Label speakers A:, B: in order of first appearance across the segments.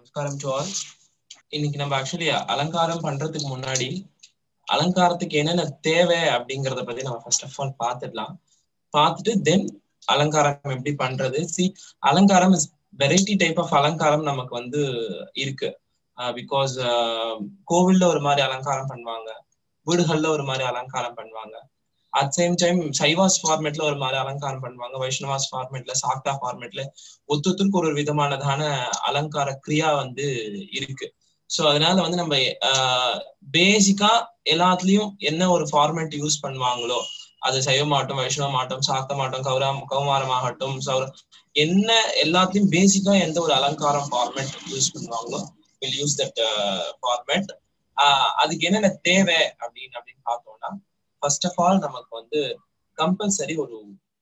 A: நமஸ்காரம் to all இன்னைக்கு நம்ம ஆக்சுவலி அலங்காரம் பண்றதுக்கு முன்னாடி அலங்காரத்துக்கு என்னென்ன தேவை அப்படிங்கறத பத்தி நம்ம ஃபர்ஸ்ட் ஆஃப் ஆல் பார்த்துடலாம் பார்த்துட்டு தென் அலங்காரம் எப்படி பண்றது சி அலங்காரம் இஸ் வெரைட்டி டைப் ஆஃப் அலங்காரம் நமக்கு வந்து இருக்கு பிகாஸ் கோவில்ல ஒரு மாதிரி அலங்காரம் பண்ணுவாங்க வீடுகள்ல ஒரு மாதிரி அலங்காரம் பண்ணுவாங்க அட் சேம் டைம் சைவாஸ் ஃபார்மேட்ல ஒரு மாதிரி அலங்காரம் பண்ணுவாங்க வைஷ்ணவாஸ் ஃபார்மேட்ல சாக்டா ஃபார்மேட்ல ஒத்துத்துக்கு ஒரு விதமானதான அலங்கார கிரியா வந்து இருக்கு ஸோ அதனால வந்து நம்ம பேசிக்கா எல்லாத்துலயும் என்ன ஒரு ஃபார்மேட் யூஸ் பண்ணுவாங்களோ அது சைவமாகட்டும் வைஷ்ணவமாகட்டும் சாக்தமாகட்டும் கௌரா கௌமாரமாகட்டும் சௌர என்ன எல்லாத்தையும் பேசிக்கா எந்த ஒரு அலங்காரம் ஃபார்மேட் யூஸ் பண்ணுவாங்களோ வில் யூஸ் தட் ஃபார்மேட் அதுக்கு என்னென்ன தேவை அப்படின்னு அப்படின்னு பார்த்தோம்னா ஃபர்ஸ்ட் ஆஃப் ஆல் நமக்கு வந்து கம்பல்சரி ஒரு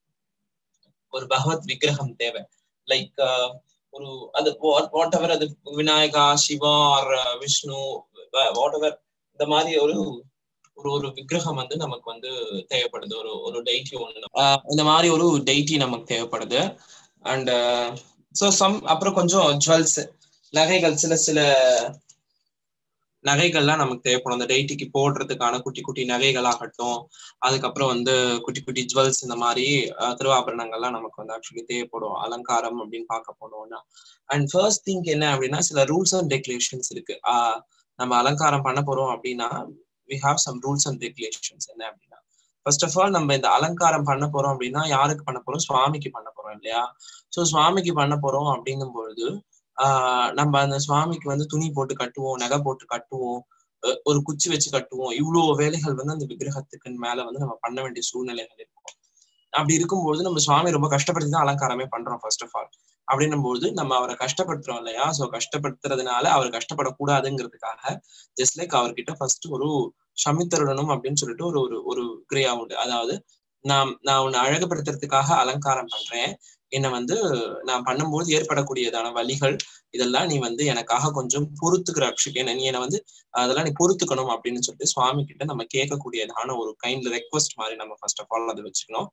A: ஒரு பகவத் விக்கிரகம் தேவை லைக் ஒரு அது வாட் எவர் அது Vinayaka Shiva or Vishnu whatever இந்த மாதிரி ஒரு ஒரு ஒரு விக்கிரகம் வந்து நமக்கு வந்து தேவைப்படுது ஒரு ஒரு டைட்டி ஒண்ணு இந்த மாதிரி ஒரு டைட்டி நமக்கு தேவைப்படுது அண்ட் ஸோ சம் அப்புறம் கொஞ்சம் ஜுவல்ஸ் நகைகள் சில சில நகைகள்லாம் நமக்கு தேவைப்படும் அந்த டைட்டிக்கு போடுறதுக்கான குட்டி குட்டி நகைகளாகட்டும் அதுக்கப்புறம் வந்து குட்டி குட்டி ஜுவல்ஸ் இந்த மாதிரி திருவாபரணங்கள்லாம் நமக்கு வந்து ஆக்சுவலி தேவைப்படும் அலங்காரம் அப்படின்னு பார்க்க போனோம்னா அண்ட் ஃபர்ஸ்ட் திங் என்ன அப்படின்னா சில ரூல்ஸ் அண்ட் ரெகுலேஷன்ஸ் இருக்கு ஆஹ் நம்ம அலங்காரம் பண்ண போறோம் அப்படின்னா we have some rules and regulations என்ன அப்படின்னா ஃபர்ஸ்ட் ஆஃப் ஆல் நம்ம இந்த அலங்காரம் பண்ண போறோம் அப்படின்னா யாருக்கு பண்ண போறோம் சுவாமிக்கு பண்ண போறோம் இல்லையா ஸோ சுவாமிக்கு பண்ண போறோம் அப்படின்னும் பொழுது ஆஹ் நம்ம அந்த சுவாமிக்கு வந்து துணி போட்டு கட்டுவோம் நகை போட்டு கட்டுவோம் ஒரு குச்சி வச்சு கட்டுவோம் இவ்வளவு வேலைகள் வந்து அந்த விக்கிரகத்துக்கு மேல வந்து நம்ம பண்ண வேண்டிய சூழ்நிலைகள் இருக்கும் அப்படி இருக்கும்போது நம்ம சுவாமி ரொம்ப கஷ்டப்படுத்தி தான் அலங்காரமே பண்றோம் ஃபர்ஸ்ட் ஆஃப் ஆல் அப்படின்னும் போது நம்ம அவரை கஷ்டப்படுத்துறோம் இல்லையா சோ கஷ்டப்படுத்துறதுனால அவர் கஷ்டப்படக்கூடாதுங்கிறதுக்காக ஜஸ்ட் லைக் அவர்கிட்ட ஃபர்ஸ்ட் ஒரு சமித்தருடணும் அப்படின்னு சொல்லிட்டு ஒரு ஒரு ஒரு கிரியா உண்டு அதாவது நான் நான் உன்னை அழகுபடுத்துறதுக்காக அலங்காரம் பண்றேன் என்னை வந்து நான் பண்ணும்போது ஏற்படக்கூடியதான வழிகள் இதெல்லாம் நீ வந்து எனக்காக கொஞ்சம் பொறுத்துக்கிற அக்ஷுக்கு என்ன நீ என்னை வந்து அதெல்லாம் நீ பொறுத்துக்கணும் அப்படின்னு சொல்லிட்டு சுவாமி கிட்ட நம்ம கேட்கக்கூடியதான ஒரு கைண்ட் ரெக்வஸ்ட் மாதிரி நம்ம ஃபர்ஸ்ட் ஆஃப் ஆல் அதை வச்சுக்கணும்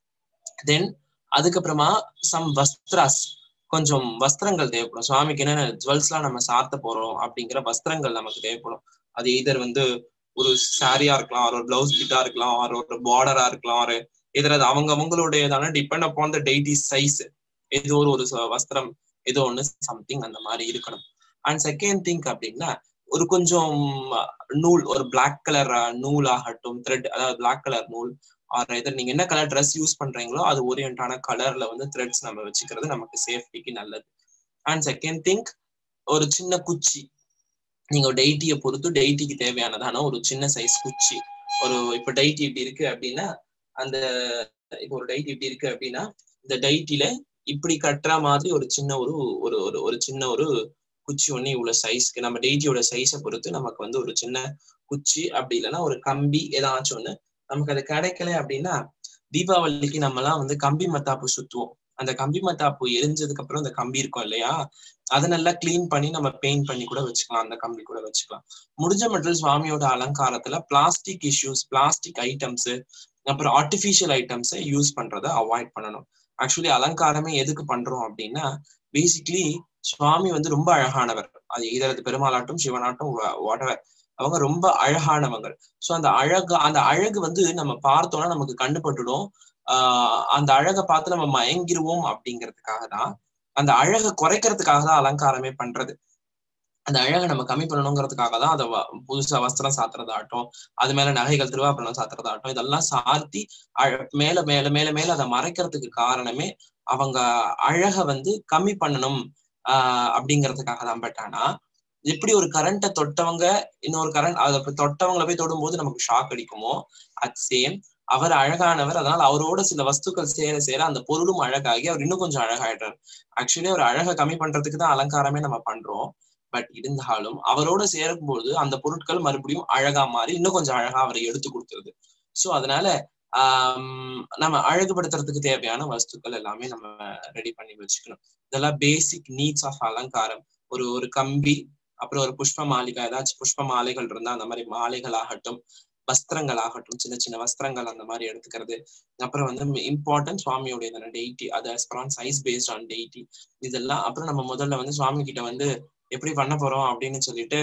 A: தென் அதுக்கப்புறமா சம் வஸ்திராஸ் கொஞ்சம் வஸ்திரங்கள் தேவைப்படும் சுவாமிக்கு என்னென்ன ஜுவல்ஸ் எல்லாம் நம்ம சாத்த போறோம் அப்படிங்கிற வஸ்திரங்கள் நமக்கு தேவைப்படும் அது எதர் வந்து ஒரு சாரியா இருக்கலாம் ஒரு பிளவுஸ் பிட்டா இருக்கலாம் ஒரு ஒரு பார்டரா இருக்கலாம் ஒரு எதிர அவங்க அவங்களுடையதான depend upon the deity size ஏதோ ஒரு ஒரு வஸ்திரம் ஏதோ ஒண்ணு சம்திங் அந்த மாதிரி இருக்கணும் அண்ட் செகண்ட் திங்க் அப்படின்னா ஒரு கொஞ்சம் நூல் ஒரு பிளாக் கலர் நூல் ஆகட்டும் த்ரெட் அதாவது பிளாக் கலர் நூல் ஆர் எதர் நீங்க என்ன கலர் ட்ரெஸ் யூஸ் பண்றீங்களோ அது ஓரியன்டான கலர்ல வந்து த்ரெட்ஸ் நம்ம வச்சுக்கிறது நமக்கு சேஃப்டிக்கு நல்லது அண்ட் செகண்ட் திங்க் ஒரு சின்ன குச்சி நீங்க டெய்ட்டியை பொறுத்து டெய்ட்டிக்கு தேவையானதான ஒரு சின்ன சைஸ் குச்சி ஒரு இப்ப டைட்டி இப்படி இருக்கு அப்படின்னா அந்த இப்போ ஒரு டைட் இப்படி இருக்கு அப்படின்னா இந்த டைட்டில இப்படி கட்டுற மாதிரி ஒரு சின்ன ஒரு ஒரு ஒரு ஒரு சின்ன ஒரு குச்சி ஒண்ணு இவ்வளவு சைஸ்க்கு நம்ம டெய்ட்டியோட சைஸை பொறுத்து நமக்கு வந்து ஒரு சின்ன குச்சி அப்படி இல்லைன்னா ஒரு கம்பி ஏதாச்சும் ஒண்ணு நமக்கு அது கிடைக்கல அப்படின்னா தீபாவளிக்கு நம்ம எல்லாம் வந்து கம்பி மத்தாப்பு சுத்துவோம் அந்த கம்பி மத்தாப்பு எரிஞ்சதுக்கு அப்புறம் அந்த கம்பி இருக்கும் இல்லையா அதை நல்லா கிளீன் பண்ணி நம்ம பெயிண்ட் பண்ணி கூட வச்சுக்கலாம் அந்த கம்பி கூட வச்சுக்கலாம் முடிஞ்ச மட்டும் சுவாமியோட அலங்காரத்துல பிளாஸ்டிக் இஷ்யூஸ் பிளாஸ்டிக் ஐட்டம்ஸ் அப்புறம் ஆர்டிபிஷியல் ஐட்டம்ஸை யூஸ் பண்றதை அவாய்ட் பண்ணணும் ஆக்சுவலி அலங்காரமே எதுக்கு பண்றோம் அப்படின்னா பேசிக்லி சுவாமி வந்து ரொம்ப அழகானவர் அது இதரது பெருமாளாட்டும் சிவனாட்டும் வாட்டவர் அவங்க ரொம்ப அழகானவங்க சோ அந்த அழகு அந்த அழகு வந்து நம்ம பார்த்தோம்னா நமக்கு கண்டுபட்டுடும் ஆஹ் அந்த அழகை பார்த்து நம்ம மயங்கிருவோம் அப்படிங்கிறதுக்காக தான் அந்த அழகை குறைக்கிறதுக்காக தான் அலங்காரமே பண்றது அந்த அழகை நம்ம கம்மி பண்ணணுங்கிறதுக்காக தான் அதை புதுசா வஸ்திரம் சாத்துறதாகட்டும் அது மேல நகைகள் திருவாபரணம் சாத்துறதாகட்டும் இதெல்லாம் சாத்தி மேல மேல மேல மேல அதை மறைக்கிறதுக்கு காரணமே அவங்க அழகை வந்து கம்மி பண்ணணும் ஆஹ் அப்படிங்கிறதுக்காக தான் பட் ஆனா எப்படி ஒரு கரண்ட்டை தொட்டவங்க இன்னொரு கரண்ட் அதை தொட்டவங்களை போய் தொடும்போது நமக்கு ஷாக் அடிக்குமோ அட் சேம் அவர் அழகானவர் அதனால அவரோட சில வஸ்துக்கள் சேர சேர அந்த பொருளும் அழகாகி அவர் இன்னும் கொஞ்சம் அழகாயிட்டார் ஆக்சுவலி அவர் அழகை கம்மி பண்றதுக்கு தான் அலங்காரமே நம்ம பண்றோம் பட் இருந்தாலும் அவரோட சேரும்போது அந்த பொருட்கள் மறுபடியும் அழகா மாறி இன்னும் கொஞ்சம் அழகா அவரை எடுத்து கொடுத்துருது சோ அதனால ஆஹ் நம்ம அழகுபடுத்துறதுக்கு தேவையான வஸ்துக்கள் எல்லாமே நம்ம ரெடி பண்ணி வச்சுக்கணும் இதெல்லாம் பேசிக் நீட்ஸ் ஆஃப் அலங்காரம் ஒரு ஒரு கம்பி அப்புறம் ஒரு புஷ்ப மாளிகை ஏதாச்சும் புஷ்ப மாலைகள் இருந்தா அந்த மாதிரி மாலைகள் ஆகட்டும் வஸ்திரங்கள் ஆகட்டும் சின்ன சின்ன வஸ்திரங்கள் அந்த மாதிரி எடுத்துக்கிறது அப்புறம் வந்து இம்பார்ட்டன்ட் சுவாமியோடைய டெய்டி அது சைஸ் பேஸ்ட் ஆன் டெய்டி இதெல்லாம் அப்புறம் நம்ம முதல்ல வந்து சுவாமி கிட்ட வந்து எப்படி பண்ண போறோம் அப்படின்னு சொல்லிட்டு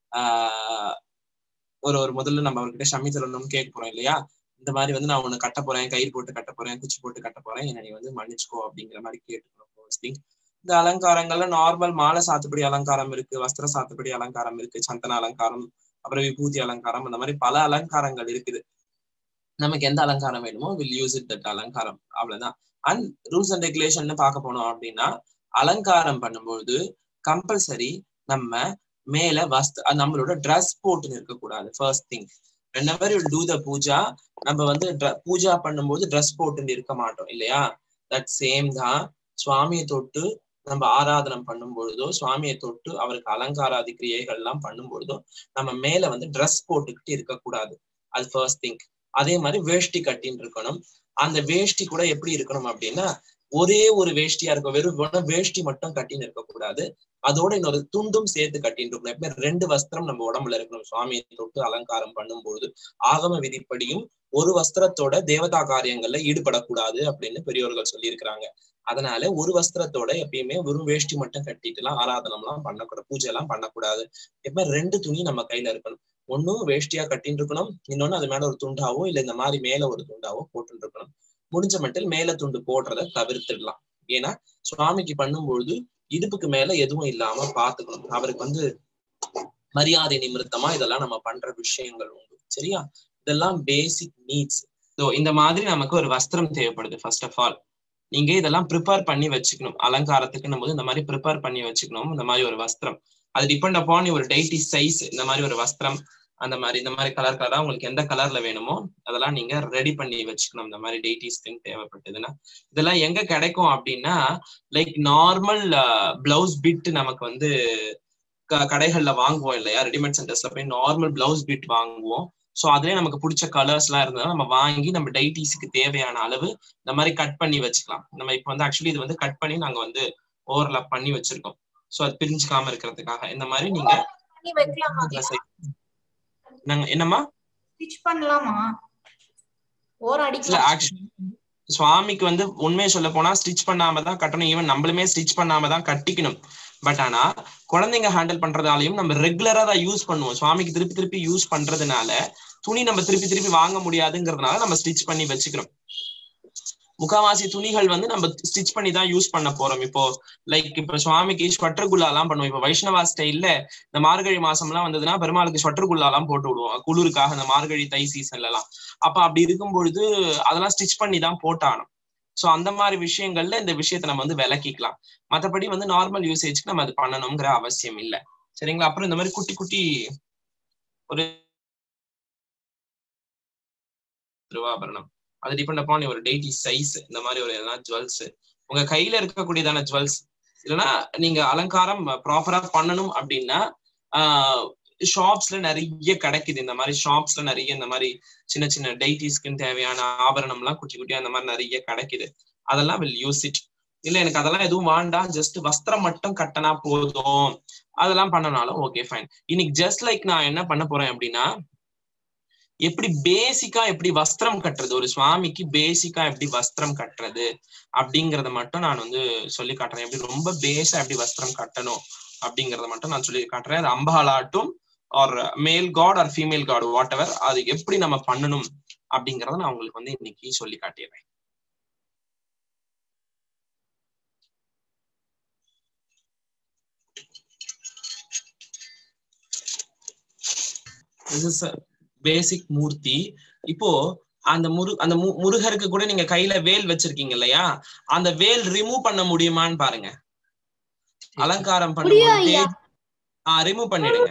A: ஆஹ் ஒரு ஒரு முதல்ல நம்ம அவர்கிட்ட ஷம்மி சொல்லணும்னு கேட்க போறோம் இல்லையா இந்த மாதிரி வந்து நான் உன்னை கட்ட போறேன் கயிறு போட்டு கட்ட போறேன் குச்சி போட்டு கட்ட போறேன் என்ன நீ வந்து மன்னிச்சுக்கோ அப்படிங்கிற மாதிரி கேட்டுக்கணும் ஃபர்ஸ்ட் திங் இந்த அலங்காரங்கள்ல நார்மல் மாலை சாத்துப்படி அலங்காரம் இருக்கு வஸ்திர சாத்துப்படி அலங்காரம் இருக்கு சந்தன அலங்காரம் அப்புறம் விபூதி அலங்காரம் அந்த மாதிரி பல அலங்காரங்கள் இருக்குது நமக்கு எந்த அலங்காரம் வேணுமோ வில் யூஸ் இட் தட் அலங்காரம் அவ்வளவுதான் அண்ட் ரூல்ஸ் அண்ட் ரெகுலேஷன் பார்க்க போனோம் அப்படின்னா அலங்காரம் பண்ணும்பொழுது கம்பல்சரி நம்ம மேல வஸ்து நம்மளோட ட்ரெஸ் போட்டுன்னு இருக்கக்கூடாது first thing whenever you do the puja நம்ம வந்து பூஜா பண்ணும்போது ட்ரெஸ் போட்டுன்னு இருக்க மாட்டோம் இல்லையா தட் சேம் தான் சுவாமியை தொட்டு நம்ம ஆராதனம் பண்ணும் பொழுதோ சுவாமியை தொட்டு அவருக்கு அலங்காராதி கிரியைகள் எல்லாம் பண்ணும் பொழுதோ நம்ம மேல வந்து ட்ரெஸ் போட்டுக்கிட்டு இருக்கக்கூடாது அது ஃபர்ஸ்ட் திங் அதே மாதிரி வேஷ்டி கட்டின்னு இருக்கணும் அந்த வேஷ்டி கூட எப்படி இருக்கணும் அப்படின்னா ஒரே ஒரு வேஷ்டியா இருக்கும் வெறும் வேஷ்டி மட்டும் கட்டின்னு இருக்கக்கூடாது அதோட இன்னொரு துண்டும் சேர்த்து கட்டின்னு இருக்கணும் எப்பவுமே ரெண்டு வஸ்திரம் நம்ம உடம்புல இருக்கணும் சுவாமியை தொட்டு அலங்காரம் பண்ணும்பொழுது ஆகம விதிப்படியும் ஒரு வஸ்திரத்தோட தேவதா காரியங்கள்ல ஈடுபடக்கூடாது அப்படின்னு பெரியோர்கள் சொல்லியிருக்கிறாங்க அதனால ஒரு வஸ்திரத்தோட எப்பயுமே வெறும் வேஷ்டி மட்டும் கட்டிட்டு எல்லாம் ஆராதனம் எல்லாம் பண்ணக்கூடாது பூஜை எல்லாம் பண்ணக்கூடாது எப்ப ரெண்டு துணி நம்ம கையில இருக்கணும் ஒன்னும் வேஷ்டியா கட்டின்னு இருக்கணும் இன்னொன்னு அது மேல ஒரு துண்டாவோ இல்ல இந்த மாதிரி மேல ஒரு துண்டாவோ போட்டு இருக்கணும் முடிஞ்ச மட்டில் மேல துண்டு போடுறத தவிர்த்துடலாம் ஏன்னா சுவாமிக்கு பண்ணும்பொழுது இடுப்புக்கு மேல எதுவும் இல்லாம பாத்துக்கணும் அவருக்கு வந்து மரியாதை நிமித்தமா இதெல்லாம் நம்ம பண்ற விஷயங்கள் உண்டு சரியா இதெல்லாம் பேசிக் நீட்ஸ் ஸோ இந்த மாதிரி நமக்கு ஒரு வஸ்திரம் தேவைப்படுது ஃபர்ஸ்ட் ஆஃப் ஆல் நீங்க இதெல்லாம் ப்ரிப்பேர் பண்ணி வச்சுக்கணும் அலங்காரத்துக்குன்னும் போது இந்த மாதிரி ப்ரிப்பேர் பண்ணி வச்சுக்கணும் இந்த மாதிரி ஒரு வஸ்திரம் அது டிபெண்ட் அப்பான் ஒரு டைட்டி சைஸ் இந்த மாதிரி ஒரு வஸ்திரம் அந்த மாதிரி இந்த மாதிரி கலர் கலரா உங்களுக்கு எந்த கலர்ல வேணுமோ அதெல்லாம் நீங்க ரெடி பண்ணி வச்சுக்கணும் இந்த மாதிரி டெய்டிஸ்க்குன்னு தேவைப்பட்டதுன்னா இதெல்லாம் எங்க கிடைக்கும் அப்படின்னா லைக் நார்மல் பிளவுஸ் பிட் நமக்கு வந்து கடைகள்ல வாங்குவோம் இல்லையா ரெடிமேட் சென்டர்ஸ்ல போய் நார்மல் பிளவுஸ் பிட் வாங்குவோம் ஸோ அதுலயே நமக்கு பிடிச்ச கலர்ஸ் எல்லாம் இருந்தாலும் நம்ம வாங்கி நம்ம டைட்டிஸ்க்கு தேவையான அளவு இந்த மாதிரி கட் பண்ணி வச்சுக்கலாம் நம்ம இப்போ வந்து ஆக்சுவலி இது வந்து கட் பண்ணி நாங்க வந்து ஓவர்லாப் பண்ணி வச்சிருக்கோம் ஸோ அது பிரிஞ்சுக்காம இருக்கிறதுக்காக இந்த மாதிரி நீங்க நாங்க என்னம்மா
B: ஸ்டிச் பண்ணலாமா ஓர
A: இல்ல
B: அடிக்கலாம்
A: ஆக்சுவலி சுவாமிக்கு வந்து உண்மையை சொல்ல போனா ஸ்டிச் பண்ணாம தான் கட்டணும் ஈவன் நம்மளுமே ஸ்டிச் பண்ணாம தான் கட்டிக்கணும் பட் ஆனா குழந்தைங்க ஹேண்டில் பண்றதாலையும் நம்ம ரெகுலரா தான் யூஸ் பண்ணுவோம் சுவாமிக்கு திருப்பி திருப்பி யூஸ் பண்றதுனால துணி நம்ம திருப்பி திருப்பி வாங்க முடியாதுங்கிறதுனால நம்ம ஸ்டிச் பண்ணி வச்சுக்கிறோம் முக்காவாசி துணிகள் வந்து நம்ம ஸ்டிச் பண்ணி தான் யூஸ் பண்ண போறோம் இப்போ லைக் இப்ப சுவாமிக்கு ஸ்வட்டர் எல்லாம் பண்ணுவோம் இப்போ வைஷ்ணவா ஸ்டைல்ல இந்த மார்கழி மாசம் எல்லாம் வந்ததுன்னா பெருமாளுக்கு ஸ்வட்டர் எல்லாம் போட்டு விடுவோம் குளிருக்காக இந்த மார்கழி தை சீசன்ல எல்லாம் அப்ப அப்படி இருக்கும் பொழுது அதெல்லாம் ஸ்டிச் பண்ணி தான் போட்டானோம் சோ அந்த மாதிரி விஷயங்கள்ல இந்த விஷயத்த நம்ம வந்து விளக்கிக்கலாம் மத்தபடி வந்து நார்மல் யூசேஜ்க்கு நம்ம அது பண்ணணுங்கிற அவசியம் இல்ல சரிங்களா அப்புறம் இந்த மாதிரி குட்டி குட்டி ஒரு திருவாபரணம் அது டிபெண்ட் அப்பான் ஒரு டெய்டி சைஸ் இந்த மாதிரி ஒரு எதனா ஜுவல்ஸ் உங்க கையில இருக்கக்கூடியதான ஜுவல்ஸ் இல்லைன்னா நீங்க அலங்காரம் ப்ராப்பரா பண்ணணும் அப்படின்னா ஷாப்ஸ்ல நிறைய கிடைக்குது இந்த மாதிரி ஷாப்ஸ்ல நிறைய இந்த மாதிரி சின்ன சின்ன டெய்டிஸ்க்குன்னு தேவையான ஆபரணம் எல்லாம் குட்டி குட்டியா அந்த மாதிரி நிறைய கிடைக்குது அதெல்லாம் வில் யூஸ் இட் இல்ல எனக்கு அதெல்லாம் எதுவும் வேண்டாம் ஜஸ்ட் வஸ்திரம் மட்டும் கட்டினா போதும் அதெல்லாம் பண்ணனாலும் ஓகே ஃபைன் இன்னைக்கு ஜஸ்ட் லைக் நான் என்ன பண்ண போறேன் அப்படின்னா எப்படி பேசிக்கா எப்படி வஸ்திரம் கட்டுறது ஒரு சுவாமிக்கு பேசிக்கா எப்படி வஸ்திரம் கட்டுறது அப்படிங்கறத மட்டும் நான் வந்து சொல்லி காட்டுறேன் எப்படி ரொம்ப பேஸா எப்படி வஸ்திரம் கட்டணும் அப்படிங்கறத மட்டும் நான் சொல்லி காட்டுறேன் அது அம்பாலாட்டும் or male god or female god whatever அது எப்படி நம்ம பண்ணணும் அப்படிங்கறத நான் உங்களுக்கு வந்து இன்னைக்கு சொல்லி காட்டிடுறேன் பேசிக் மூர்த்தி இப்போ அந்த முரு அந்த மு- முருகருக்கு கூட நீங்க கையில வேல் வச்சிருக்கீங்க இல்லையா அந்த வேல் ரிமூவ் பண்ண முடியுமான்னு பாருங்க அலங்காரம்
B: முடியும்
A: பண்ணும்போது
B: ஐயா.
A: ஆஹ் ரிமூவ் பண்ணிடுங்க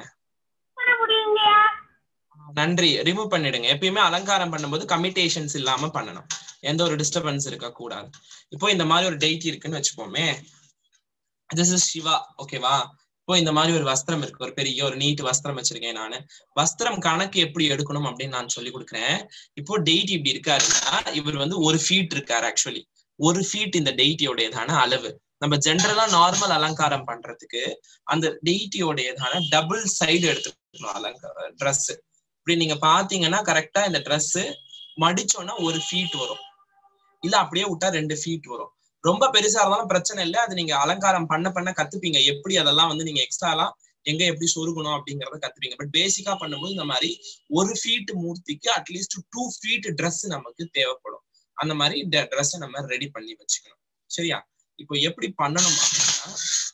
A: நன்றி ரிமூவ் பண்ணிடுங்க எப்பயுமே அலங்காரம் பண்ணும்போது கமிட்டேஷன்ஸ் இல்லாம பண்ணணும் எந்த ஒரு டிஸ்டர்பன்ஸ் இருக்க கூடாது இப்போ இந்த மாதிரி ஒரு டெய்ட் இருக்குன்னு வச்சுப்போமே திஸ் இஸ் சிவா ஓகேவா இப்போ இந்த மாதிரி ஒரு வஸ்திரம் இருக்கு ஒரு பெரிய ஒரு நீட் வஸ்திரம் வச்சிருக்கேன் நானு வஸ்திரம் கணக்கு எப்படி எடுக்கணும் அப்படின்னு நான் சொல்லி கொடுக்குறேன் இப்போ டெய்ட் இப்படி இருக்காருன்னா இவர் வந்து ஒரு ஃபீட் இருக்காரு ஆக்சுவலி ஒரு ஃபீட் இந்த டெய்ட்டியோடையதான அளவு நம்ம ஜென்ரலா நார்மல் அலங்காரம் பண்றதுக்கு அந்த டெய்ட்டியோடையதான டபுள் சைடு எடுத்துக்கணும் அலங்கார ட்ரெஸ் இப்படி நீங்க பாத்தீங்கன்னா கரெக்டா இந்த Dress மடிச்சோன்னா ஒரு ஃபீட் வரும் இல்ல அப்படியே விட்டா ரெண்டு ஃபீட் வரும் ரொம்ப பெருசா இருந்தாலும் பிரச்சனை இல்லை அது நீங்க அலங்காரம் பண்ண பண்ண கத்துப்பீங்க எப்படி அதெல்லாம் வந்து நீங்க எக்ஸ்ட்ராலாம் எங்க எப்படி சொருகணும் அப்படிங்கறத கத்துப்பீங்க பட் பேசிக்கா பண்ணும்போது இந்த மாதிரி ஒரு ஃபீட் மூர்த்திக்கு அட்லீஸ்ட் டூ ஃபீட் ட்ரெஸ் நமக்கு தேவைப்படும் அந்த மாதிரி ட்ரெஸ் நம்ம ரெடி பண்ணி வச்சுக்கணும் சரியா இப்போ எப்படி பண்ணணும் அப்படின்னா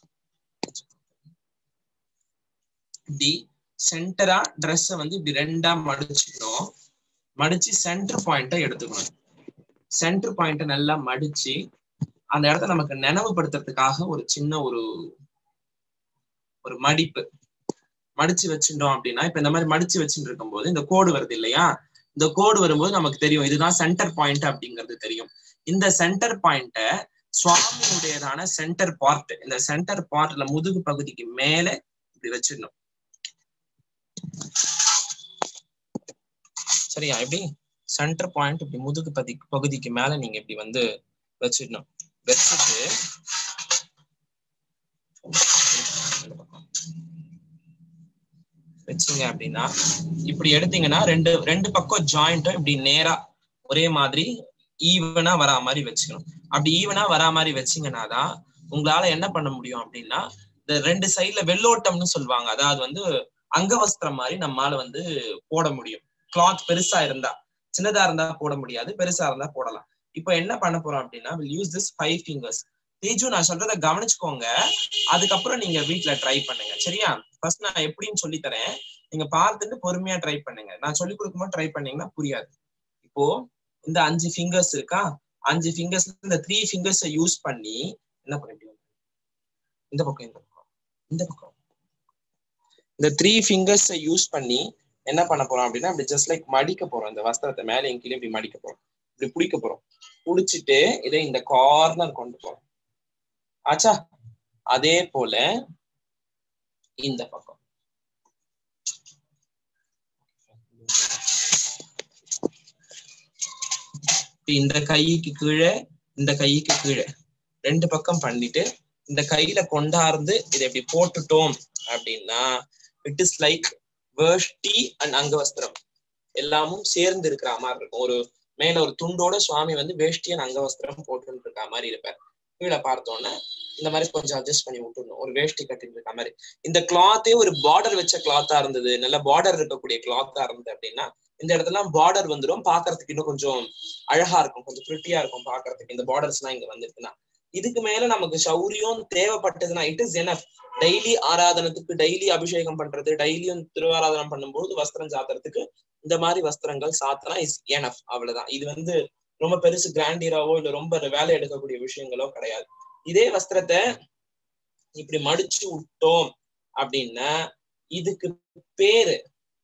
A: இப்படி சென்டரா ட்ரெஸ் வந்து இப்படி ரெண்டா மடிச்சுக்கணும் மடிச்சு சென்டர் பாயிண்ட எடுத்துக்கணும் சென்டர் பாயிண்ட நல்லா மடிச்சு அந்த இடத்த நமக்கு நினைவுபடுத்துறதுக்காக ஒரு சின்ன ஒரு ஒரு மடிப்பு மடிச்சு வச்சுட்டோம் அப்படின்னா இப்ப இந்த மாதிரி மடிச்சு வச்சுட்டு இருக்கும் போது இந்த கோடு வருது இல்லையா இந்த கோடு வரும்போது நமக்கு தெரியும் இதுதான் சென்டர் பாயிண்ட் அப்படிங்கிறது தெரியும் இந்த சென்டர் பாயிண்ட சுவாமியுடையதான சென்டர் பார்ட் இந்த சென்டர் பார்ட்ல முதுகு பகுதிக்கு மேல இப்படி வச்சிடணும் சரியா எப்படி சென்டர் பாயிண்ட் இப்படி முதுகு பதி பகுதிக்கு மேல நீங்க இப்படி வந்து வச்சிடணும் வச்சுட்டு வச்சீங்க அப்படின்னா இப்படி எடுத்தீங்கன்னா ரெண்டு ரெண்டு பக்கம் ஜாயிண்ட்டும் இப்படி நேரா ஒரே மாதிரி ஈவனா வரா மாதிரி வச்சுக்கணும் அப்படி ஈவனா வரா மாதிரி வச்சீங்கன்னா தான் உங்களால என்ன பண்ண முடியும் அப்படின்னா இந்த ரெண்டு சைட்ல வெள்ளோட்டம்னு சொல்லுவாங்க அதாவது வந்து அங்கவஸ்திரம் மாதிரி நம்மளால வந்து போட முடியும் கிளாத் பெருசா இருந்தா சின்னதா இருந்தா போட முடியாது பெருசா இருந்தா போடலாம் இப்போ என்ன பண்ண போறோம் அப்படின்னா will use this five fingers Teju நான் சொல்றத கவனிச்சுக்கோங்க அதுக்கப்புறம் நீங்க வீட்ல ட்ரை பண்ணுங்க சரியா ஃபர்ஸ்ட் நான் எப்படின்னு சொல்லி தரேன் நீங்க பார்த்துட்டு பொறுமையா ட்ரை பண்ணுங்க நான் சொல்லி கொடுக்கும்போது ட்ரை பண்ணீங்கன்னா புரியாது இப்போ இந்த அஞ்சு ஃபிங்கர்ஸ் இருக்கா அஞ்சு ஃபிங்கர்ஸ் இந்த த்ரீ ஃபிங்கர்ஸை யூஸ் பண்ணி என்ன பண்ணிட்டு இந்த பக்கம் இந்த பக்கம் இந்த பக்கம் இந்த த்ரீ ஃபிங்கர்ஸை யூஸ் பண்ணி என்ன பண்ண போறோம் அப்படின்னா இப்படி ஜஸ்ட் லைக் மடிக்க போறோம் இந்த வஸ்திரத்தை மேலே கீழே இப்படி மடிக்க போறோம் இப்படி பிடிக்க போறோம் புடிச்சிட்டு இதை இந்த கார்னர் கொண்டு போறோம் ஆச்சா அதே போல இந்த பக்கம் இந்த கைக்கு கீழே இந்த கைக்கு கீழே ரெண்டு பக்கம் பண்ணிட்டு இந்த கையில கொண்டார்ந்து இதை இப்படி போட்டுட்டோம் அப்படின்னா it is like veshti and angavastram எல்லாமும் சேர்ந்து இருக்கிற மாதிரி இருக்கும் ஒரு மேல ஒரு துண்டோட சுவாமி வந்து வேஷ்டி அண்ட் அங்கவஸ்திரம் போட்டு இருக்க மாதிரி இருப்பார் கீழே பார்த்தோன்னே இந்த மாதிரி கொஞ்சம் அட்ஜஸ்ட் பண்ணி விட்டுடணும் ஒரு வேஷ்டி கட்டிட்டு இருக்க மாதிரி இந்த கிளாத்தே ஒரு பார்டர் வச்ச கிளாத்தா இருந்தது நல்ல பார்டர் இருக்கக்கூடிய கிளாத்தா இருந்தது அப்படின்னா இந்த இடத்துல பார்டர் வந்துடும் பாக்குறதுக்கு இன்னும் கொஞ்சம் அழகா இருக்கும் கொஞ்சம் பிரிட்டியா இருக்கும் பாக்குறதுக்கு இந்த பார்டர்ஸ் எல்லாம் இங்க வந்துருக்குன்னா இதுக்கு மேல நமக்கு சௌரியம் தேவைப்பட்டதுன்னா இட் இஸ் எனஃப் டெய்லி ஆராதனத்துக்கு டெய்லி அபிஷேகம் பண்றது டெய்லியும் திருவாராதனம் பண்ணும்போது வஸ்திரம் சாத்துறதுக்கு இந்த மாதிரி வஸ்திரங்கள் சாத்தினா இஸ் எனஃப் அவ்வளவுதான் இது வந்து ரொம்ப பெருசு கிராண்டியராவோ இல்ல ரொம்ப வேலை எடுக்கக்கூடிய விஷயங்களோ கிடையாது இதே வஸ்திரத்தை இப்படி மடிச்சு விட்டோம் அப்படின்னா இதுக்கு பேரு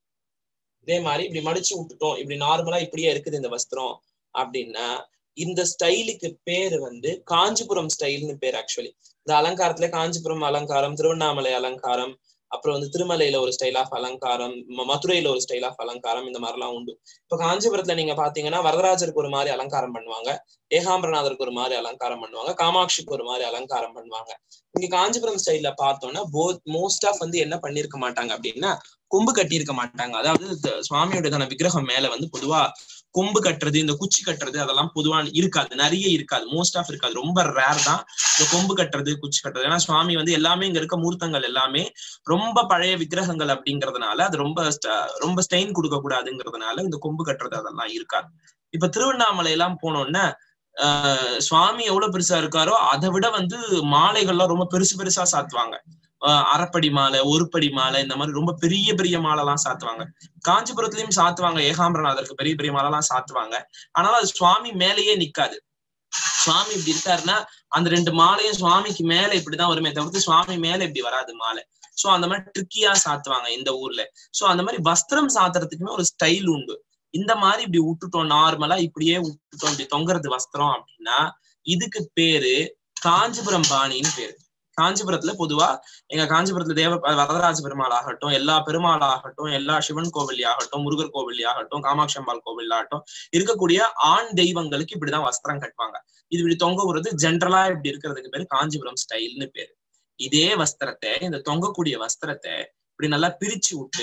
A: இதே மாதிரி இப்படி மடிச்சு விட்டுட்டோம் இப்படி நார்மலா இப்படியே இருக்குது இந்த வஸ்திரம் அப்படின்னா இந்த ஸ்டைலுக்கு பேரு வந்து காஞ்சிபுரம் ஸ்டைல்னு பேர் ஆக்சுவலி இந்த அலங்காரத்துல காஞ்சிபுரம் அலங்காரம் திருவண்ணாமலை அலங்காரம் அப்புறம் வந்து திருமலையில ஒரு ஸ்டைல் ஆஃப் அலங்காரம் மதுரையில ஒரு ஸ்டைல் ஆஃப் அலங்காரம் இந்த மாதிரிலாம் உண்டு இப்ப காஞ்சிபுரத்துல நீங்க பாத்தீங்கன்னா வரதராஜருக்கு ஒரு மாதிரி அலங்காரம் பண்ணுவாங்க ஏகாம்பரநாதருக்கு ஒரு மாதிரி அலங்காரம் பண்ணுவாங்க காமாட்சிக்கு ஒரு மாதிரி அலங்காரம் பண்ணுவாங்க இங்க காஞ்சிபுரம் ஸ்டைல்ல பார்த்தோம்னா போத் மோஸ்ட் ஆஃப் வந்து என்ன பண்ணிருக்க மாட்டாங்க அப்படின்னா கொம்பு கட்டி இருக்க மாட்டாங்க அதாவது சுவாமியோட விக்கிரகம் மேல வந்து பொதுவா கொம்பு கட்டுறது இந்த குச்சி கட்டுறது அதெல்லாம் பொதுவா இருக்காது நிறைய இருக்காது மோஸ்ட் ஆஃப் இருக்காது ரொம்ப ரேர் தான் இந்த கொம்பு கட்டுறது குச்சி கட்டுறது ஏன்னா சுவாமி வந்து எல்லாமே இங்க இருக்க மூர்த்தங்கள் எல்லாமே ரொம்ப பழைய விக்கிரகங்கள் அப்படிங்கறதுனால அது ரொம்ப ரொம்ப ஸ்டெயின் கொடுக்க கூடாதுங்கிறதுனால இந்த கொம்பு கட்டுறது அதெல்லாம் இருக்காது இப்ப திருவண்ணாமலை எல்லாம் போனோம்னா ஆஹ் சுவாமி எவ்வளவு பெருசா இருக்காரோ அதை விட வந்து மாலைகள்லாம் ரொம்ப பெருசு பெருசா சாத்துவாங்க அரைப்படி மாலை ஒரு படி மாலை இந்த மாதிரி ரொம்ப பெரிய பெரிய மாலை எல்லாம் சாத்துவாங்க காஞ்சிபுரத்துலயும் சாத்துவாங்க ஏகாம்பரநாதருக்கு பெரிய பெரிய மாலை எல்லாம் சாத்துவாங்க ஆனாலும் அது சுவாமி மேலேயே நிக்காது சுவாமி இப்படி இருக்காருன்னா அந்த ரெண்டு மாலையும் சுவாமிக்கு மேல இப்படிதான் வருமே தவிர்த்து சுவாமி மேல இப்படி வராது மாலை சோ அந்த மாதிரி ட்ரிக்கியா சாத்துவாங்க இந்த ஊர்ல சோ அந்த மாதிரி வஸ்திரம் சாத்துறதுக்குமே ஒரு ஸ்டைல் உண்டு இந்த மாதிரி இப்படி விட்டுட்டோம் நார்மலா இப்படியே விட்டுட்டோம் இப்படி தொங்குறது வஸ்திரம் அப்படின்னா இதுக்கு பேரு காஞ்சிபுரம் பாணின்னு பேரு காஞ்சிபுரத்துல பொதுவா எங்க காஞ்சிபுரத்துல தேவ வரதராஜ பெருமாள் ஆகட்டும் எல்லா பெருமாள் ஆகட்டும் எல்லா சிவன் கோவில் ஆகட்டும் முருகர் கோவில் ஆகட்டும் காமாட்சி அம்பாள் கோவில் ஆகட்டும் இருக்கக்கூடிய ஆண் தெய்வங்களுக்கு இப்படிதான் வஸ்திரம் கட்டுவாங்க இது இப்படி தொங்க விடுறது ஜென்ரலா இப்படி இருக்கிறதுக்கு பேரு காஞ்சிபுரம் ஸ்டைல்னு பேரு இதே வஸ்திரத்தை இந்த தொங்கக்கூடிய வஸ்திரத்தை இப்படி நல்லா பிரிச்சு விட்டு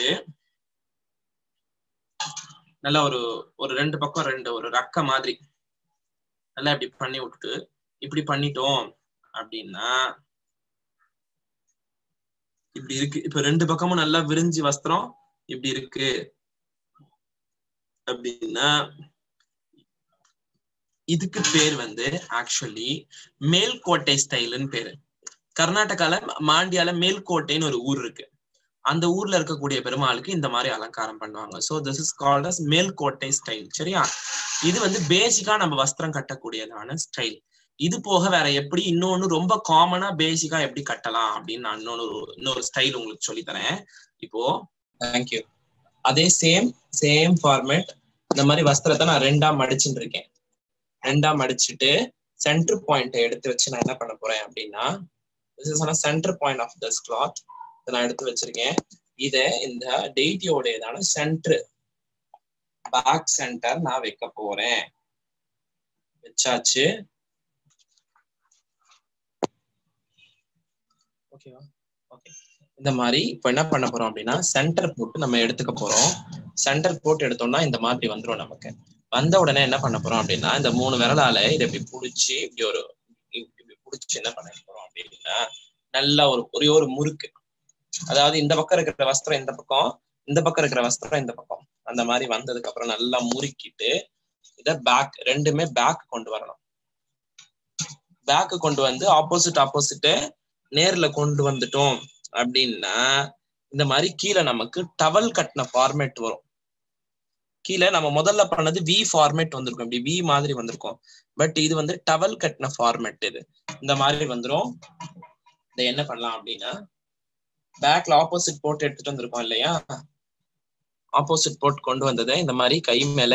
A: நல்லா ஒரு ஒரு ரெண்டு பக்கம் ரெண்டு ஒரு ரக்க மாதிரி நல்லா இப்படி பண்ணி விட்டுட்டு இப்படி பண்ணிட்டோம் அப்படின்னா இப்படி இருக்கு இப்ப ரெண்டு பக்கமும் நல்லா விரிஞ்சு வஸ்திரம் இப்படி இருக்கு அப்படின்னா இதுக்கு பேர் வந்து ஆக்சுவலி மேல்கோட்டை ஸ்டைலுன்னு பேரு கர்நாடகால மாண்டியால மேல்கோட்டைன்னு ஒரு ஊர் இருக்கு அந்த ஊர்ல இருக்கக்கூடிய பெருமாளுக்கு இந்த மாதிரி அலங்காரம் பண்ணுவாங்க so this is called as Melkote style சரியா இது வந்து பேசிக்கா நம்ம வஸ்திரம் கட்டக்கூடியதான ஸ்டைல் இது போக வேற எப்படி இன்னொன்னு ரொம்ப காமனா பேசிக்கா எப்படி கட்டலாம் அப்படின்னு நான் இன்னொன்னு இன்னொரு ஸ்டைல் உங்களுக்கு சொல்லி தரேன் இப்போ தேங்க்யூ அதே சேம் சேம் ஃபார்மேட் இந்த மாதிரி வஸ்திரத்தை நான் ரெண்டா மடிச்சுட்டு இருக்கேன் ரெண்டா மடிச்சுட்டு சென்டர் பாயிண்ட் எடுத்து வச்சு நான் என்ன பண்ண போறேன் அப்படின்னா this is centre point of this cloth இதை நான் எடுத்து வச்சிருக்கேன் இத இந்த டெய்டியோடையதான சென்டர் பேக் சென்டர் நான் வைக்க போறேன் வச்சாச்சு ஓகேவா ஓகே இந்த மாதிரி இப்போ என்ன பண்ண போறோம் அப்படின்னா சென்டர் போட்டு நம்ம எடுத்துக்க போறோம் சென்டர் போட்டு எடுத்தோம்னா இந்த மாதிரி வந்துரும் நமக்கு வந்த உடனே என்ன பண்ண போறோம் அப்படின்னா இந்த மூணு விரலால இதை இப்படி புடிச்சு இப்படி ஒரு இப்படி புடிச்சு என்ன பண்ண போறோம் அப்படின்னா நல்லா ஒரு ஒரே ஒரு முறுக்கு அதாவது இந்த பக்கம் இருக்கிற வஸ்திரம் இந்த பக்கம் இந்த பக்கம் இருக்கிற வஸ்திரம் இந்த பக்கம் அந்த மாதிரி வந்ததுக்கு அப்புறம் நல்லா முறுக்கிட்டு இத பேக் ரெண்டுமே பேக் கொண்டு வரணும் பேக் கொண்டு வந்து ஆப்போசிட் ஆப்போசிட் நேர்ல கொண்டு வந்துட்டோம் அப்படின்னா இந்த மாதிரி கீழே நமக்கு டவல் கட்டின ஃபார்மேட் வரும் கீழே நம்ம முதல்ல பண்ணது வி ஃபார்மேட் வந்திருக்கும் இப்படி வி மாதிரி வந்திருக்கும் பட் இது வந்து டவல் கட்டின ஃபார்மேட் இது இந்த மாதிரி வந்துரும் இதை என்ன பண்ணலாம் அப்படின்னா பேக்ல ஆப்போசிட் போட்டு எடுத்துட்டு வந்திருக்கோம் இல்லையா ஆப்போசிட் போட்டு கொண்டு வந்ததை இந்த மாதிரி கை மேல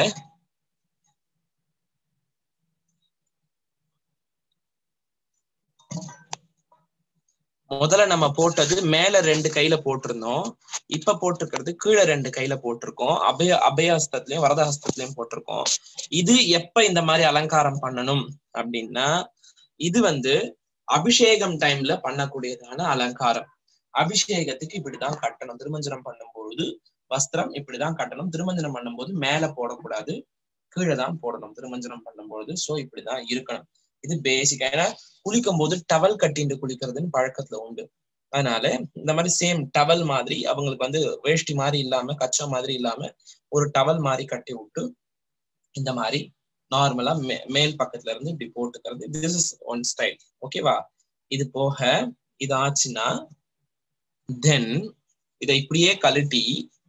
A: முதல்ல நம்ம போட்டது மேல ரெண்டு கையில போட்டிருந்தோம் இப்ப போட்டிருக்கிறது கீழே ரெண்டு கையில போட்டிருக்கோம் அபய அபயஹஸ்தத்திலயும் வரதஹஸ்தத்திலயும் போட்டிருக்கோம் இது எப்ப இந்த மாதிரி அலங்காரம் பண்ணணும் அப்படின்னா இது வந்து அபிஷேகம் டைம்ல பண்ணக்கூடியதான அலங்காரம் அபிஷேகத்துக்கு இப்படிதான் கட்டணும் திருமஞ்சனம் பண்ணும்பொழுது வஸ்திரம் இப்படிதான் கட்டணும் திருமஞ்சனம் பண்ணும்போது மேல போடக்கூடாது கீழே தான் போடணும் திருமஞ்சனம் பண்ணும்பொழுது சோ இப்படிதான் இருக்கணும் இது பேசிக்கா ஏன்னா குளிக்கும் போது டவல் கட்டிட்டு குளிக்கிறதுன்னு பழக்கத்துல உண்டு அதனால இந்த மாதிரி சேம் டவல் மாதிரி அவங்களுக்கு வந்து வேஷ்டி மாதிரி இல்லாம கச்சா மாதிரி இல்லாம ஒரு டவல் மாதிரி கட்டி விட்டு இந்த மாதிரி நார்மலா மே மேல் பக்கத்துல இருந்து இப்படி போட்டுக்கிறது திஸ் இஸ் ஒன் ஸ்டைல் ஓகேவா இது போக இது ஆச்சுன்னா தென் இதை இப்படியே கழட்டி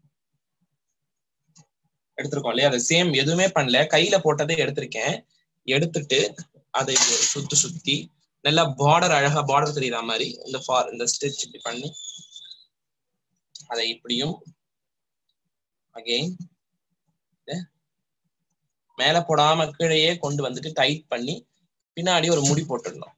A: எடுத்திருக்கோம் இல்லையா அதை சேம் எதுவுமே பண்ணல கையில போட்டதே எடுத்திருக்கேன் எடுத்துட்டு அதை சுத்தி சுத்தி நல்லா பார்டர் அழகா பார்டர் தெரியுற மாதிரி இந்த ஃபார் இந்த ஸ்டிச் இப்படி பண்ணி அதை இப்படியும் அகெயின் மேல போடாம கீழேயே கொண்டு வந்துட்டு டைட் பண்ணி பின்னாடி ஒரு முடி போட்டுடணும்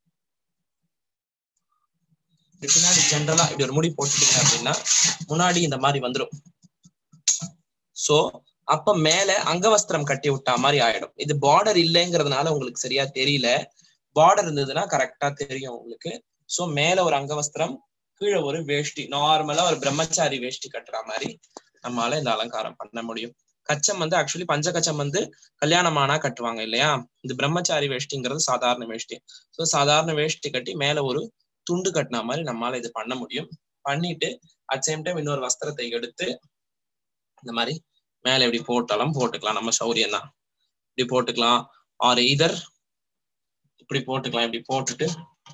A: பின்னாடி ஜென்ரலா இப்படி ஒரு முடி போட்டுட்டீங்க அப்படின்னா முன்னாடி இந்த மாதிரி வந்துடும் சோ அப்ப மேல அங்கவஸ்திரம் கட்டி விட்டா மாதிரி ஆயிடும் இது பார்டர் இல்லைங்கிறதுனால உங்களுக்கு சரியா தெரியல பார்டர் இருந்ததுன்னா கரெக்டா தெரியும் உங்களுக்கு சோ மேல ஒரு அங்கவஸ்திரம் கீழே ஒரு வேஷ்டி நார்மலா ஒரு பிரம்மச்சாரி வேஷ்டி கட்டுற மாதிரி நம்மளால இந்த அலங்காரம் பண்ண முடியும் கச்சம் வந்து ஆக்சுவலி பஞ்ச கச்சம் வந்து கல்யாணமானா கட்டுவாங்க இல்லையா இந்த பிரம்மச்சாரி வேஷ்டிங்கிறது சாதாரண வேஷ்டி சோ சாதாரண வேஷ்டி கட்டி மேல ஒரு துண்டு கட்டின மாதிரி நம்மளால இது பண்ண முடியும் பண்ணிட்டு அட் சேம் டைம் இன்னொரு வஸ்திரத்தை எடுத்து இந்த மாதிரி மேல இப்படி போட்டாலும் போட்டுக்கலாம் நம்ம சௌரியம் தான் இப்படி போட்டுக்கலாம் ஆர் இதர் இப்படி போட்டுக்கலாம் இப்படி போட்டுட்டு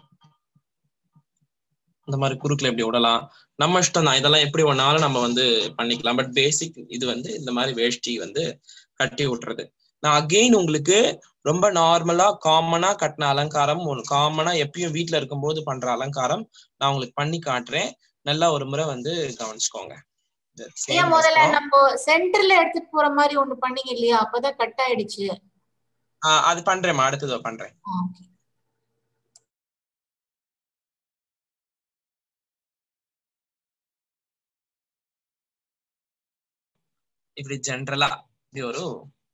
A: இந்த மாதிரி குறுக்குல இப்படி விடலாம் நம்ம இஷ்டம் தான் இதெல்லாம் எப்படி வேணாலும் நம்ம வந்து பண்ணிக்கலாம் பட் பேசிக் இது வந்து இந்த மாதிரி வேஷ்டி வந்து கட்டி விட்டுறது நான் அகெயின் உங்களுக்கு ரொம்ப நார்மலா காமனா கட்டின அலங்காரம் ஒரு காமனா எப்பயும் வீட்டுல இருக்கும்போது பண்ற அலங்காரம் நான் உங்களுக்கு பண்ணி காட்டுறேன் நல்லா ஒரு முறை வந்து கவனிச்சுக்கோங்க
B: ஏன் முதல்ல நம்ம சென்டர்ல எடுத்துட்டு போற மாதிரி ஒண்ணு பண்ணீங்க இல்லையா அப்பதான் கட் ஆயிடுச்சு
A: அது பண்றேன்மா அடுத்தது பண்றேன்
B: ஓகே
A: இப்படி ஜென்ரலா இப்படி ஒரு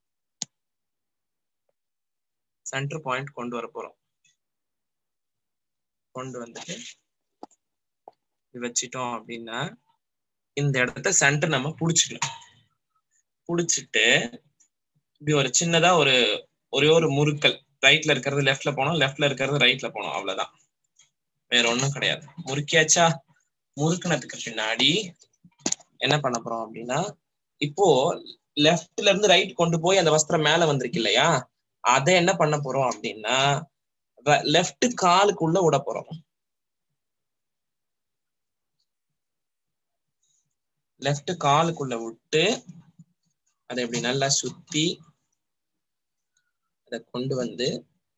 A: சென்டர் பாயிண்ட் கொண்டு வர போறோம் கொண்டு வந்துட்டு வச்சிட்டோம் அப்படின்னா இந்த இடத்த சென்டர் நம்ம புடிச்சுக்கலாம் புடிச்சிட்டு இப்படி ஒரு சின்னதா ஒரு ஒரே ஒரு முறுக்கல் ரைட்ல இருக்கிறது லெஃப்ட்ல போனோம் லெஃப்ட்ல இருக்கிறது ரைட்ல போனோம் அவ்வளவுதான் வேற ஒண்ணும் கிடையாது முறுக்கியாச்சா முறுக்குனதுக்கு பின்னாடி என்ன பண்ண போறோம் அப்படின்னா இப்போ லெஃப்ட்ல இருந்து ரைட் கொண்டு போய் அந்த வஸ்திரம் மேல வந்திருக்கு இல்லையா அதை என்ன பண்ண போறோம் அப்படின்னா லெஃப்ட் காலுக்குள்ள விட போறோம் லெஃப்ட் காலுக்குள்ள விட்டு அதை இப்படி நல்லா சுத்தி அதை கொண்டு வந்து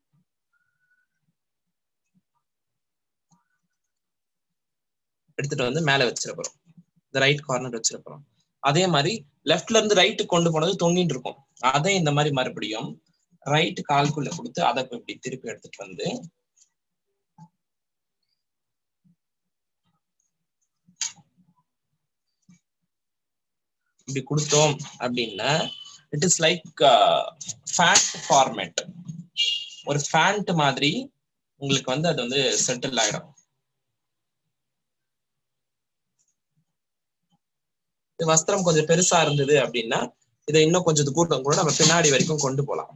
A: எடுத்துட்டு வந்து மேல வச்சிட போறோம் இந்த ரைட் கார்னர் வச்சிட போறோம் அதே மாதிரி லெஃப்ட்ல இருந்து ரைட்டு கொண்டு போனது தொங்கிட்டு இருக்கும் அதை இந்த மாதிரி மறுபடியும் ரைட் கால்குள்ள கொடுத்து அதை இப்படி திருப்பி எடுத்துட்டு வந்து இப்படி கொடுத்தோம் அப்படின்னா it is like pant format ஒரு ஃபேண்ட் மாதிரி உங்களுக்கு வந்து அது வந்து செட்டில் ஆயிடும் வஸ்திரம் கொஞ்சம் பெருசா இருந்தது அப்படின்னா இதை இன்னும் கொஞ்சம் கூட்டம் கூட நம்ம பின்னாடி வரைக்கும் கொண்டு போலாம்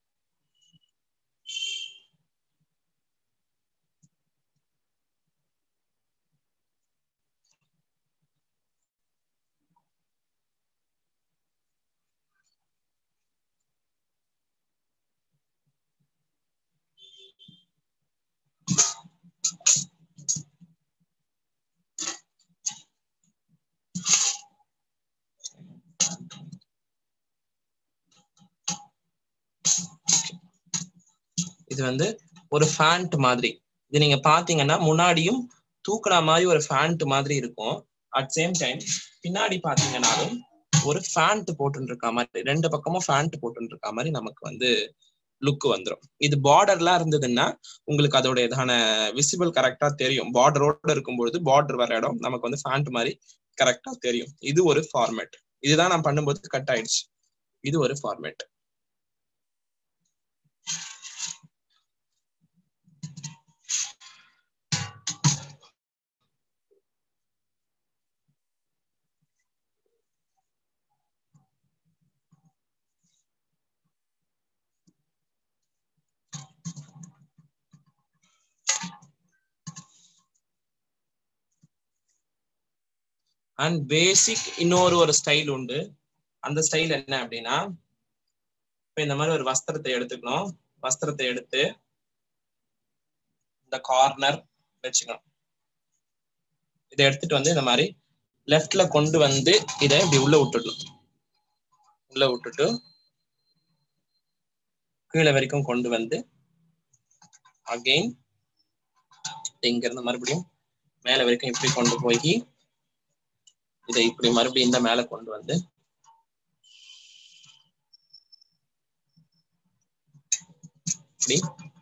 A: இது வந்து ஒரு ஃபேண்ட் மாதிரி இது நீங்க பாத்தீங்கன்னா முன்னாடியும் தூக்குன மாதிரி ஒரு ஃபேண்ட் மாதிரி இருக்கும் அட் சேம் டைம் பின்னாடி பாத்தீங்கன்னாலும் ஒரு ஃபேண்ட் போட்டு இருக்க மாதிரி ரெண்டு பக்கமும் ஃபேண்ட் போட்டு இருக்க மாதிரி நமக்கு வந்து லுக் வந்துடும் இது பார்டர்லாம் இருந்ததுன்னா உங்களுக்கு அதோட இதான விசிபிள் கரெக்டா தெரியும் பார்டரோட இருக்கும்பொழுது பார்டர் வர இடம் நமக்கு வந்து ஃபேண்ட் மாதிரி கரெக்டா தெரியும் இது ஒரு ஃபார்மேட் இதுதான் நான் பண்ணும்போது கட் ஆயிடுச்சு இது ஒரு ஃபார்மேட் அண்ட் பேசிக் இன்னொரு ஒரு ஸ்டைல் உண்டு அந்த ஸ்டைல் என்ன அப்படின்னா இப்ப இந்த மாதிரி ஒரு வஸ்திரத்தை எடுத்துக்கணும் வஸ்திரத்தை எடுத்து இந்த கார்னர் வச்சுக்கணும் இதை எடுத்துட்டு வந்து இந்த மாதிரி லெஃப்ட்ல கொண்டு வந்து இதை இப்படி உள்ள விட்டுடணும் உள்ள விட்டுட்டு கீழே வரைக்கும் கொண்டு வந்து அகெயின் இங்க இருந்து மறுபடியும் மேல வரைக்கும் இப்படி கொண்டு போய் இதை இப்படி மறுபடியும் இந்த மேல கொண்டு வந்து இப்படி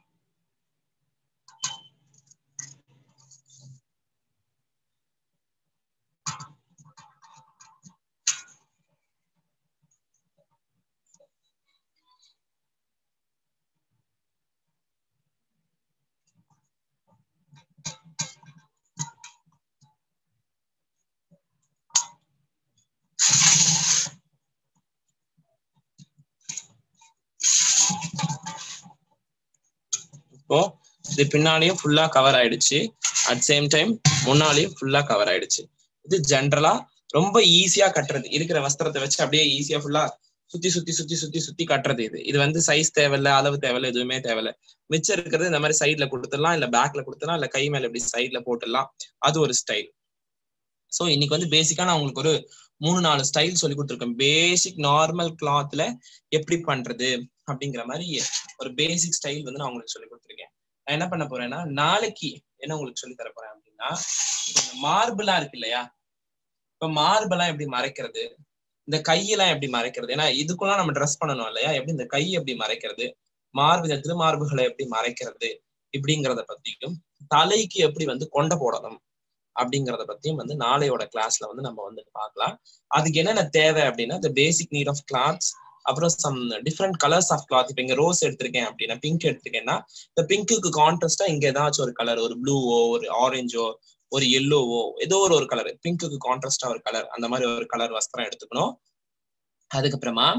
A: இப்போ இது பின்னாடியும் ஃபுல்லா கவர் ஆயிடுச்சு அட் சேம் டைம் முன்னாலையும் ஃபுல்லா கவர் ஆயிடுச்சு இது ஜென்ரலா ரொம்ப ஈஸியா கட்டுறது இருக்கிற வஸ்திரத்தை வச்சு அப்படியே ஈஸியா ஃபுல்லா சுத்தி சுத்தி சுத்தி சுத்தி சுத்தி கட்டுறது இது இது வந்து சைஸ் தேவையில்ல அளவு தேவையில்ல எதுவுமே தேவையில்ல மிச்சம் இருக்கிறது இந்த மாதிரி சைட்ல கொடுத்துடலாம் இல்ல பேக்ல கொடுத்துடலாம் இல்ல கை மேல இப்படி சைட்ல போட்டுடலாம் அது ஒரு ஸ்டைல் சோ இன்னைக்கு வந்து பேசிக்கா நான் உங்களுக்கு ஒரு மூணு நாலு ஸ்டைல் சொல்லி கொடுத்துருக்கேன் பேசிக் நார்மல் கிளாத்ல எப்படி பண்றது அப்படிங்கிற மாதிரி ஒரு பேசிக் ஸ்டைல் வந்து நான் உங்களுக்கு சொல்லி கொடுத்துருக்கேன் நான் என்ன பண்ண போறேன்னா நாளைக்கு என்ன உங்களுக்கு சொல்லி தர போறேன் அப்படின்னா இந்த மார்பிளா இருக்கு இல்லையா இப்ப மார்பெல்லாம் எப்படி மறைக்கிறது இந்த கையெல்லாம் எப்படி மறைக்கிறது ஏன்னா இதுக்குலாம் நம்ம ட்ரெஸ் பண்ணணும் இல்லையா எப்படி இந்த கை எப்படி மறைக்கிறது மார்பு இந்த திருமார்புகளை எப்படி மறைக்கிறது இப்படிங்கிறத பத்தியும் தலைக்கு எப்படி வந்து கொண்ட போடணும் அப்படிங்கறத பத்தியும் வந்து நாளையோட கிளாஸ்ல வந்து நம்ம வந்து பார்க்கலாம் அதுக்கு என்னென்ன தேவை அப்படின்னா இந்த பேசிக் நீட் ஆஃப் கிளாத்ஸ் அப்புறம் some different colours of cloth இப்ப இங்க ரோஸ் எடுத்திருக்கேன் அப்படின்னா பிங்க் எடுத்திருக்கேன்னா இந்த பிங்க்குக்கு கான்ட்ராஸ்டா இங்க ஏதாச்சும் ஒரு கலர் ஒரு ப்ளூவோ ஒரு ஆரஞ்சோ ஒரு எல்லோவோ ஏதோ ஒரு ஒரு கலர் பிங்க்குக்கு கான்ட்ராஸ்டா ஒரு கலர் அந்த மாதிரி ஒரு கலர் வஸ்திரம் எடுத்துக்கணும் அதுக்கப்புறமா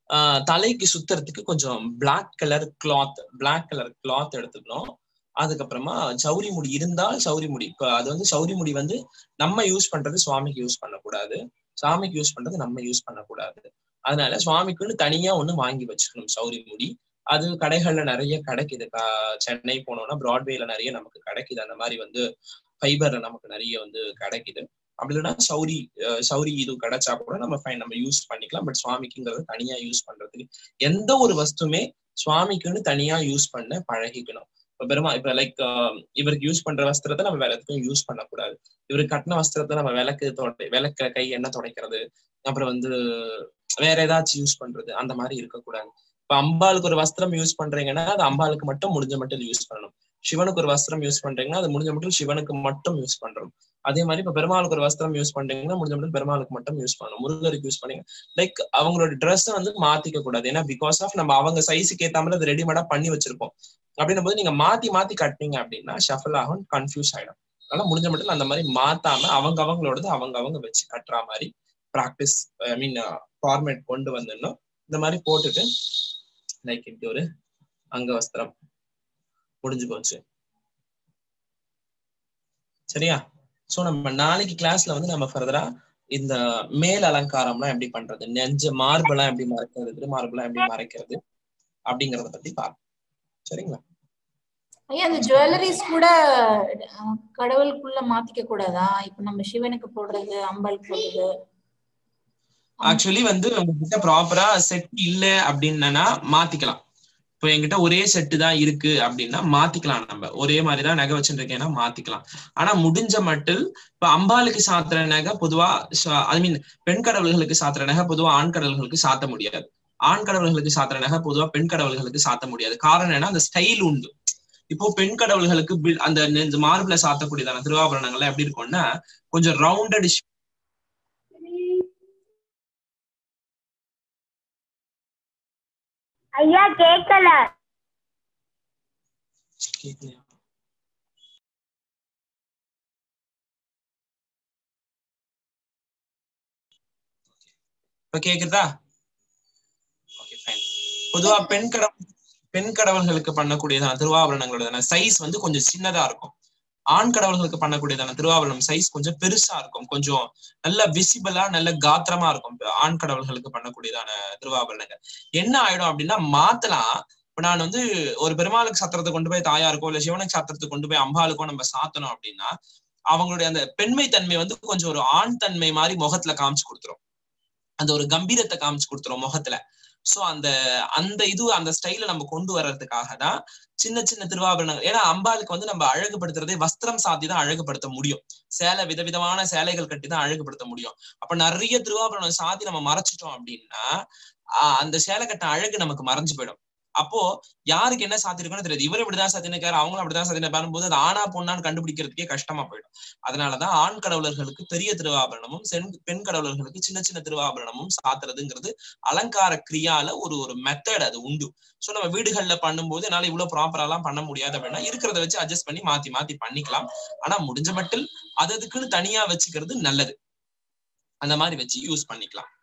A: ஆஹ் தலைக்கு சுத்துறதுக்கு கொஞ்சம் black colour cloth black colour cloth எடுத்துக்கணும் அதுக்கப்புறமா சௌரி முடி இருந்தால் சௌரி முடி இப்ப அது வந்து சௌரி முடி வந்து நம்ம யூஸ் பண்றது சுவாமிக்கு யூஸ் பண்ணக்கூடாது சாமிக்கு யூஸ் பண்றது நம்ம யூஸ் பண்ணக்கூடாது அதனால சுவாமிக்குன்னு தனியா ஒண்ணு வாங்கி வச்சுக்கணும் சௌரி முடி அது கடைகள்ல நிறைய கிடைக்குது சென்னை போனோம்னா பிராட்வேல நிறைய நமக்கு கிடைக்குது அந்த மாதிரி வந்து ஃபைபர்ல நமக்கு நிறைய வந்து கிடைக்குது அப்படி இல்லைன்னா சௌரி சௌரி இது கிடைச்சா கூட நம்ம ஃபைன் நம்ம யூஸ் பண்ணிக்கலாம் பட் சுவாமிக்குங்கிறது தனியா யூஸ் பண்றதுக்கு எந்த ஒரு வஸ்துமே சுவாமிக்குன்னு தனியா யூஸ் பண்ண பழகிக்கணும் இப்ப பெருமா இப்ப லைக் இவருக்கு யூஸ் பண்ற வஸ்திரத்தை நம்ம வேற எதுக்கும் யூஸ் பண்ணக்கூடாது இவருக்கு கட்டின வஸ்திரத்தை நம்ம விளக்கு தொடை விளக்க கை எண்ணெய் துடைக்கிறது அப்புறம் வந்து வேற ஏதாச்சும் யூஸ் பண்றது அந்த மாதிரி இருக்கக்கூடாது இப்ப அம்பாளுக்கு ஒரு வஸ்திரம் யூஸ் பண்றீங்கன்னா அது அம்பாளுக்கு மட்டும் முடிஞ்ச மட்டும் யூஸ் பண்ணணும் சிவனுக்கு ஒரு வஸ்திரம் யூஸ் பண்றீங்கன்னா அது முடிஞ்ச மட்டும் சிவனுக்கு மட்டும் யூஸ் பண்றோம் அதே மாதிரி இப்ப பெருமாளுக்கு ஒரு வஸ்திரம் யூஸ் பண்றீங்கன்னா முடிஞ்ச மட்டும் பெருமாளுக்கு மட்டும் யூஸ் பண்ணணும் முருகருக்கு யூஸ் பண்ணீங்க லைக் அவங்களோட ட்ரெஸ் வந்து மாத்திக்க கூடாது ஏன்னா பிகாஸ் ஆஃப் நம்ம அவங்க சைஸுக்கு ஏத்த மாதிரி அது ரெடிமேடா பண்ணி வச்சிருப்போம் அப்படின்னும் போது நீங்க மாத்தி மாத்தி கட்டினீங்க அப்படின்னா ஷஃபல் ஆகும் கன்ஃபியூஸ் ஆயிடும் அதனால முடிஞ்ச மட்டும் அந்த மாதிரி மாத்தாம அவங்க அவங்களோடது அவங்க அவங்க வச்சு கட்டுற மாதிரி ப்ராக்டிஸ் ஐ மீன் ஃபார்மேட் கொண்டு வந்துடணும் இந்த மாதிரி போட்டுட்டு லைக் இப்படி ஒரு அங்க வஸ்திரம் முடிஞ்சு போச்சு சரியா சோ நம்ம நாளைக்கு கிளாஸ்ல வந்து நம்ம ஃபர்தரா இந்த மேல் அலங்காரம்லாம் எப்படி பண்றது நெஞ்ச மார்பெல்லாம் எப்படி மறைக்கிறது திருமார்பெல்லாம் எப்படி மறைக்கிறது அப்படிங்கறத பத்தி பார்ப்போம் சரிங்களா
B: ஐயா அந்த ஜுவல்லரிஸ் கூட கடவுளுக்குள்ள மாத்திக்க கூடாதா இப்ப நம்ம சிவனுக்கு போடுறது அம்பாளுக்கு போடுறது
A: ஆக்சுவலி வந்து உங்ககிட்ட ப்ராப்பரா செட் இல்ல அப்படின்னா மாத்திக்கலாம் இப்போ என்கிட்ட ஒரே செட்டு தான் இருக்கு அப்படின்னா மாத்திக்கலாம் நம்ம ஒரே மாதிரி தான் நகை வச்சுருக்கேன்னா மாத்திக்கலாம் ஆனா முடிஞ்ச மட்டும் இப்ப அம்பாளுக்கு சாத்துற நகை பொதுவா ஐ மீன் பெண் கடவுள்களுக்கு சாத்துற நகை பொதுவா ஆண் கடவுள்களுக்கு சாத்த முடியாது ஆண் கடவுள்களுக்கு சாத்துற நகை பொதுவா பெண் கடவுள்களுக்கு சாத்த முடியாது காரணம் என்ன அந்த ஸ்டைல் உண்டு இப்போ பெண் கடவுள்களுக்கு அந்த மார்பிள சாத்தக்கூடியதான திருவாபரணங்கள்லாம் எப்படி இருக்கும்னா கொஞ்சம் ரவுண்டட்
C: ஐயா கேட்கல
A: கேட்கலையா இப்ப கேக்குதா ஓகே ஃபைன் பொதுவா பெண் கடவுள் பெண் கடவுள்களுக்கு பண்ணக்கூடியதான திருவாபரணங்களோட சைஸ் வந்து கொஞ்சம் சின்னதா இருக்கும் ஆண் கடவுள்களுக்கு பண்ணக்கூடியதான திருவாபரணம் சைஸ் கொஞ்சம் பெருசா இருக்கும் கொஞ்சம் நல்ல விசிபிளா நல்ல காத்திரமா இருக்கும் ஆண் கடவுள்களுக்கு பண்ணக்கூடியதான திருவாபரணங்கள் என்ன ஆயிடும் அப்படின்னா மாத்தலாம் இப்ப நான் வந்து ஒரு பெருமாளுக்கு சத்திரத்தை கொண்டு போய் தாயாருக்கோ இல்ல சிவனுக்கு சத்திரத்தை கொண்டு போய் அம்பாளுக்கோ நம்ம சாத்தணும் அப்படின்னா அவங்களுடைய அந்த பெண்மை தன்மை வந்து கொஞ்சம் ஒரு ஆண் தன்மை மாதிரி முகத்துல காமிச்சு கொடுத்துரும் அந்த ஒரு கம்பீரத்தை காமிச்சு கொடுத்துரும் முகத்துல சோ அந்த அந்த இது அந்த ஸ்டைல நம்ம கொண்டு வர்றதுக்காக தான் சின்ன சின்ன திருவாபரணங்கள் ஏன்னா அம்பாளுக்கு வந்து நம்ம அழகுபடுத்துறதே வஸ்திரம் சாத்தி தான் அழகுபடுத்த முடியும் சேலை விதவிதமான சேலைகள் கட்டி தான் அழகுபடுத்த முடியும் அப்ப நிறைய திருவாபரணம் சாத்தி நம்ம மறைச்சிட்டோம் அப்படின்னா அந்த சேலை கட்ட அழகு நமக்கு மறைஞ்சு போயிடும் அப்போ யாருக்கு என்ன சாத்திருக்குன்னு தெரியாது இவர் இப்படிதான் சாத்தினிருக்காரு அவங்களும் அப்படிதான் சாத்தின போது அது ஆனா பொண்ணான்னு கண்டுபிடிக்கிறதுக்கே கஷ்டமா போயிடும் அதனாலதான் ஆண் கடவுளர்களுக்கு பெரிய திருவாபரணமும் செண் பெண் கடவுளர்களுக்கு சின்ன சின்ன திருவாபரணமும் சாத்துறதுங்கிறது அலங்கார கிரியால ஒரு ஒரு மெத்தட் அது உண்டு சோ நம்ம வீடுகள்ல பண்ணும்போது என்னால இவ்வளவு ப்ராப்பரா எல்லாம் பண்ண முடியாது அப்படின்னா இருக்கிறத வச்சு அட்ஜஸ்ட் பண்ணி மாத்தி மாத்தி பண்ணிக்கலாம் ஆனா முடிஞ்ச மட்டும் அது அதுக்குன்னு தனியா வச்சுக்கிறது நல்லது அந்த மாதிரி வச்சு யூஸ் பண்ணிக்கலாம்